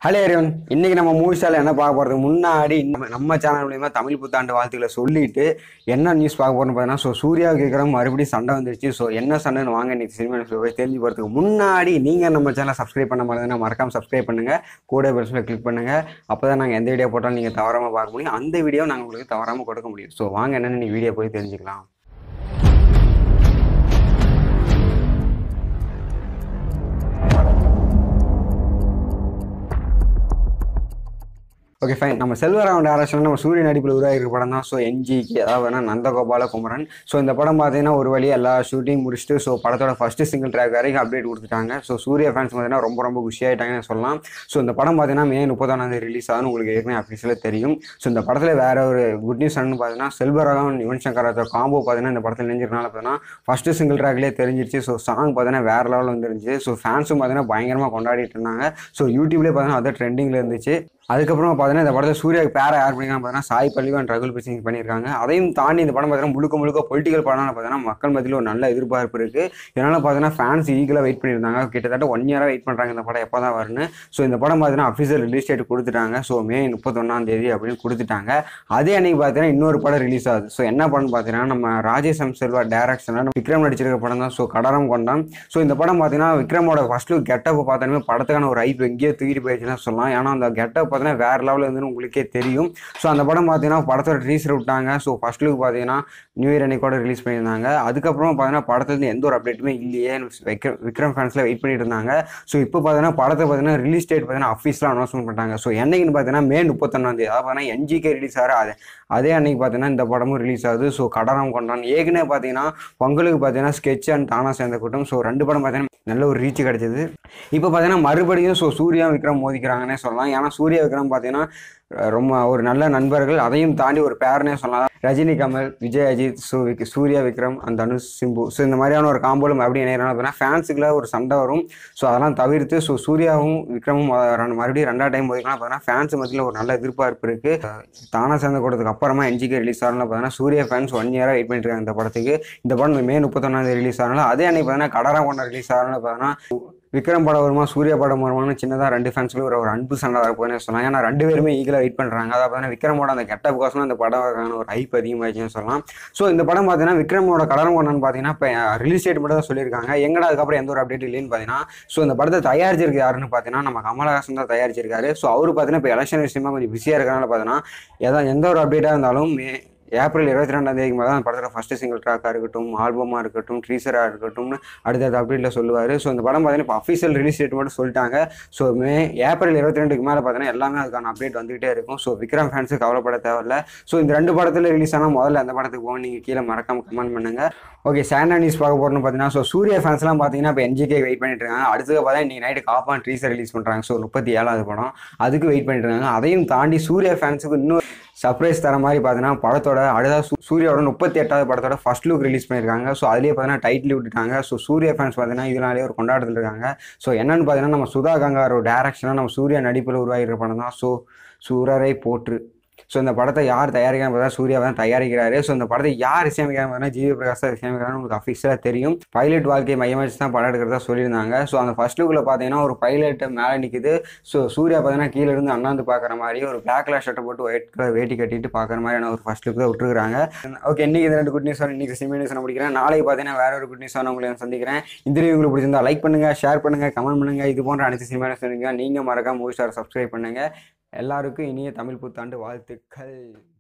hello everyone இன்னைக்கு நம்ம movie ஸ்டாரில் என்ன பார்க்க போகிறதுக்கு முன்னாடி நம்ம நம்ம சேனல் மூலியமாக தமிழ் புத்தாண்டு வாழ்த்துக்களை சொல்லிட்டு என்ன நியூஸ் பார்க்க போகிறோம்னு பார்த்தீங்கன்னா ஸோ சூர்யாவுக்கு இருக்கிற மறுபடியும் சண்டை வந்துருச்சு ஸோ என்ன சண்டைன்னு வாங்க இன்னைக்கு சினிமா நியூஸ் போய் தெரிஞ்சு போகிறதுக்கு முன்னாடி நீங்கள் நம்ம சேனலை சப்ஸ்கிரைப் பண்ண மாதிரி மறக்காம சப்ஸ்கிரைப் பண்ணுங்கள் கூட பெல்ஸில் கிளிக் பண்ணுங்கள் அப்போ தான் நாங்கள் எந்த வீடியோ போட்டாலும் நீங்கள் தவறாமல் பார்க்க முடியும் அந்த வீடியோ நாங்கள் உங்களுக்கு தவறாமல் கொடுக்க முடியும் ஸோ வாங்க என்னென்னு நீ வீடியோ போய் தெரிஞ்சுக்கலாம் ஓகே ஃபைன் நம்ம செல்வராமன் டேரக்ஷன் நம்ம சூரிய நடிப்பில் உருவாகிருக்க படம் தான் ஸோ என்ஜிக்கு அதாவது நந்தகோபால குமரன் ஸோ இந்த படம் பார்த்தீங்கன்னா ஒரு வழி எல்லா ஷூட்டிங் முடிச்சுட்டு ஸோ படத்தோட ஃபர்ஸ்ட் சிங்கிள் ட்ராக் வரைக்கும் அப்டேட் கொடுத்துட்டாங்க ஸோ சூர்யா ஃபேன்ஸ் பார்த்தீங்கன்னா ரொம்ப ரொம்ப குஷியாயிட்டாங்கன்னு சொல்லலாம் ஸோ இந்த படம் பார்த்தீங்கன்னா மே முப்பதாம் ரிலீஸ் ஆகும்னு உங்களுக்கு ஏற்கனவே அஃபீஷியலாக தெரியும் ஸோ இந்த படத்தில் வேற ஒரு குட் நியூஸ் என்னன்னு பார்த்தீங்கன்னா செல்வராகவன் யுவன் சங்கர் ராஜா காம்போ பார்த்தீங்கன்னா இந்த படத்தில் நெஞ்சிருக்கனால பார்த்தீங்கன்னா ஃபர்ஸ்ட் சிங்கிள் ட்ராக்லேயே தெரிஞ்சிருச்சு ஸோ சாங் பார்த்தீங்கன்னா வேற லெவலில் வந்துருந்துச்சு ஸோ ஃபேன்ஸும் பார்த்தீங்கன்னா பயங்கரமாக கொண்டாடிட்டு இருந்தாங்க ஸோ யூடியூப்லேயே பார்த்தீங்கன்னா அதான் ட்ரெண்டிங்கில் இருந்துச்சு அதுக்கப்புறம் பார்த்தீங்கன்னா இந்த படத்தில் சூர்யாவுக்கு பேரை யார் பண்ணிருக்காங்க பார்த்தீங்கன்னா சாய் பல்லிவன் அண்ட் ரகுல் பிரசிங் பண்ணியிருக்காங்க அதையும் தாண்டி இந்த படம் பார்த்தீங்கன்னா முழுக்க முழுக்க பொலிட்டிக்கல் படம்னு பார்த்தீங்கன்னா மக்கள் மத்தியில் ஒரு நல்ல எதிர்பார்ப்பு இருக்குது இதனால் பார்த்தீங்கன்னா ஃபேன்ஸ் ஈகலாக வெயிட் பண்ணியிருந்தாங்க கிட்டத்தட்ட ஒன் இயராக வெயிட் பண்ணுறாங்க இந்த படம் எப்போ தான் வரும்னு ஸோ இந்த படம் பார்த்தீங்கன்னா அஃபீஷியல் ரிலீஸ் டேட் கொடுத்துட்டாங்க ஸோ மே முப்பத்தொன்னாம் தேதி அப்படின்னு கொடுத்துட்டாங்க அதே அன்னைக்கு பார்த்தீங்கன்னா இன்னொரு படம் ரிலீஸ் ஆகுது ஸோ என்ன படம் பார்த்தீங்கன்னா நம்ம ராஜேஷ் எம் செல்வா டேரக்ஷனில் விக்ரம் நடிச்சிருக்க படம் தான் ஸோ கடரம் கொண்டான் ஸோ இந்த படம் பார்த்தீங்கன்னா விக்ரமோட ஃபர்ஸ்ட் லுக் கெட்டப் பார்த்தோன்னே படத்துக்கான ஒரு ஐப் எங்கேயோ தூக்கிட்டு போயிடுச்சுன்னு சொல்லலாம் ஏன்னா அந்த கெட்டப் பார்த்தீங்கன்னா வேற லெவலில் இருந்துன்னு உங்களுக்கே தெரியும் ஸோ அந்த படம் பார்த்தீங்கன்னா படத்தோட டீசர் விட்டாங்க ஸோ ஃபர்ஸ்ட் லுக் பார்த்தீங்கன்னா நியூ இயர் அன்னைக்கு கூட ரிலீஸ் பண்ணியிருந்தாங்க அதுக்கப்புறம் பார்த்தீங்கன்னா படத்துலேருந்து எந்த ஒரு அப்டேட்டுமே இல்லையே விக்ரம் விக்ரம் ஃபேன்ஸில் வெயிட் பண்ணிட்டு இருந்தாங்க ஸோ இப்போ பார்த்தீங்கன்னா படத்தை பார்த்தீங்கன்னா ரிலீஸ் டேட் பார்த்தீங்கன்னா அஃபீஸில் அனௌன்ஸ்மெண்ட் பண்ணிட்டாங்க ஸோ என்னைக்குன்னு பார்த்தீங்கன்னா மே முப்பத்தொன்னாம் தேதி அதாவது பார்த்தீங்கன்னா என்ஜிகே ரிலீஸ் ஆகிற அது அதே அன்னைக்கு பார்த்தீங்கன்னா இந்த படமும் ரிலீஸ் ஆகுது ஸோ கடனம் கொண்டான் ஏற்கனவே பார்த்தீங்கன்னா பொங்கலுக்கு பார்த்தீங்கன்னா ஸ்கெட்ச் அண்ட் தானா சேர்ந்த கூட்டம் ஸோ ரெண்டு படம் பார்த்தீங்கன்னா நல்ல ஒரு ரீச் கிடைச்சது இப்போ பார்த்தீங்கன்னா மறுபடியும் ஸோ சூர்யா விக்ரம் மோதிக்கிறாங்கன்னே சொல்லலாம் ஏன்னா சூர்யா விக்ரம் பார்த்தீங்கன்னா அஹ் ரொம்ப ஒரு நல்ல நண்பர்கள் அதையும் தாண்டி ஒரு பேர்னே சொல்லலாம் ரஜினி கமல் விஜய் அஜித் சூ விக் சூர்யா விக்ரம் அந்த தனுஷ் சிம்பு ஸோ இந்த மாதிரியான ஒரு காம்போலும் அப்படி இணையறாங்க அப்படின்னா ஃபேன்ஸுக்குள்ள ஒரு சண்டை வரும் ஸோ அதெல்லாம் தவிர்த்து ஸோ சூர்யாவும் விக்ரமும் அஹ் ரெண்டு- மறுபடியும் ரெண்டா டைம் போதிக்கலாம் பார்த்தீங்கன்னா ஃபேன்ஸ் மத்தியில் ஒரு நல்ல எதிர்பார்ப்பு இருக்கு அஹ் தானா சேர்ந்த கூடத்துக்கு அப்புறமா என்ஜிக்கு ரிலீஸ் ஆகலாம் பார்த்தீங்கன்னா சூர்யா ஃபேன்ஸ் ஒன் இயராக வெயிட் பண்ணிட்டு இருக்காங்க இந்த படத்துக்கு இந்த படம் மே முப்பத்தொன்னாம் தேதி ரிலீஸ் ஆகலாம் அதே அன்னைக்கு பார்த்தீங்கன்னா கடரா கொண்ட ரிலீஸ் ஆகலாம் பார்த்தீங்கன்னா விக்ரம் படம் வருமா சூர்யா படம் வருமானு சின்னதாக ரெண்டு ஃபேன்ஸ்க்குள்ள ஒரு ஒரு அன்பு சண்டை வரப்போகுதுன்னு சொல்லலாம் ஏன்னா ரெண்டு பேருமே ஈகலாக வெயிட் பண்ணுறாங்க அதாவது பார்த்தீங்கன்னா விக்ரமோட அந்த கெட்டப் கோசம் அந்த படம்க்கான ஒரு ஹைப் அதிகமாகிடுச்சுன்னு சொல்லலாம் ஸோ இந்த படம் பார்த்தீங்கன்னா விக்ரமோட கடனம் கொண்டான்னு பார்த்தீங்கன்னா இப்போ ரிலீஸ் டேட் மட்டும் தான் சொல்லியிருக்காங்க எங்கடா அதுக்கப்புறம் எந்த ஒரு அப்டேட் இல்லைன்னு பார்த்தீங்கன்னா ஸோ இந்த படத்தை தயாரிச்சிருக்கு யாருன்னு பார்த்தீங்கன்னா நம்ம கமலஹாசன் தான் தயாரிச்சிருக்காரு ஸோ அவர் பார்த்தீங்கன்னா இப்போ எலெக்ஷன் விஷயமா கொஞ்சம் பிஸியாக இருக்கனால பார்த்தீங்கன்னா எதா எந்த ஒரு அப்டேட்டாக இருந்தாலும் மே ஏப்ரல் இருபத்தி ரெண்டாம் தேதிக்கு மேலே தான் அந்த படத்தில் ஃபஸ்ட்டு சிங்கிள் ட்ராக்காக இருக்கட்டும் ஆல்பமாக இருக்கட்டும் ட்ரீசராக இருக்கட்டும்னு அடுத்தடுத்த அப்டேட்டில் சொல்லுவார் ஸோ இந்த படம் பார்த்தீங்கன்னா இப்போ அஃபீஷியல் ரிலீஸ் டேட் மட்டும் சொல்லிட்டாங்க ஸோ மே ஏப்ரல் இருபத்தி ரெண்டுக்கு மேலே பார்த்தீங்கன்னா எல்லாமே அதுக்கான அப்டேட் வந்துகிட்டே இருக்கும் ஸோ விக்ரம் ஃபேன்ஸுக்கு கவலைப்பட தேவையில்ல ஸோ இந்த ரெண்டு படத்தில் ரிலீஸ் ஆனால் முதல்ல அந்த படத்துக்கு போகும் நீங்கள் கீழே மறக்காம கமெண்ட் பண்ணுங்க ஓகே சாண்டா நியூஸ் பார்க்க போகிறோம்னு பார்த்தீங்கன்னா ஸோ சூர்யா ஃபேன்ஸ்லாம் பார்த்தீங்கன்னா இப்போ என்ஜிகே வெயிட் பண்ணிட்டு இருக்காங்க அடுத்தது பார்த்தா இன்னைக்கு நைட்டு காப்பான் ட்ரீசர் ரிலீஸ் பண்ணுறாங்க ஸோ முப்பத்தி ஏழாவது படம் அதுக்கு வெயிட் பண்ணிட்டு இருக்காங்க அதையும் தாண்டி சூர்யா ஃபேன்ஸுக்கு இன்னும் சர்ப்ரைஸ் தர மாதிரி பார்த்தீங்கன்னா படத்தோட அடுத்த சூ- சூர்யாவோட முப்பத்தி எட்டாவது படத்தோட ஃபர்ஸ்ட் லுக் ரிலீஸ் பண்ணியிருக்காங்க ஸோ அதுலேயே பார்த்தீங்கன்னா டைட்டில் விட்டுட்டாங்க ஸோ சூர்யா ஃபேன்ஸ் பார்த்தீங்கன்னா இதனாலே ஒரு கொண்டாட்டத்தில் இருக்காங்க ஸோ என்னன்னு பார்த்தீங்கன்னா நம்ம சுதா கங்காரோட டேரக்ஷனாக நம்ம சூர்யா நடிப்பில் உருவாகிற படம் தான் ஸோ சூரரை போற்று ஸோ இந்த படத்தை யார் தயாரிக்கிறாங்க பார்த்தா சூர்யா தான் தயாரிக்கிறாரு ஸோ இந்த படத்தை யார் இசையமைக்கிறாங்க பார்த்தா ஜிவி பிரகாஷ் தான் இசையமைக்கிறாங்க உங்களுக்கு அஃபிஷியலாக தெரியும் பைலட் வாழ்க்கையை மையம் வச்சு தான் படம் எடுக்கிறதா சொல்லியிருந்தாங்க ஸோ அந்த ஃபர்ஸ்ட் லுக்கில் பார்த்தீங்கன்னா ஒரு பைலட் மேலே நிற்குது ஸோ சூர்யா பார்த்தீங்கன்னா கீழே இருந்து அண்ணாந்து பார்க்குற மாதிரி ஒரு பிளாக் கலர் ஷர்ட்டை போட்டு ஒயிட் கலர் வேட்டி கட்டிட்டு பார்க்குற மாதிரியான ஒரு ஃபர்ஸ்ட் லுக் தான் விட்டுருக்காங்க ஓகே இன்னைக்கு இந்த ரெண்டு குட் நியூஸ் இன்னைக்கு சினிமா நியூஸ் நான் முடிக்கிறேன் நாளைக்கு பார்த்தீங்கன்னா வேற ஒரு குட் நியூஸ் உங்களை நான் சந்திக்கிறேன் இந்த வீடியோ உங்களுக்கு பிடிச்சிருந்தா லைக் பண்ணுங்க ஷேர் பண்ணுங்க கமெண்ட் பண்ணுங்க இது போன்ற அனைத்து சினிமா நியூஸ் நீங்க மறக்காம மூவி ஸ்டார் சப்ஸ்கிரைப் பண்ணுங்க எல்லாருக்கும் இனிய தமிழ் புத்தாண்டு வாழ்த்துக்கள்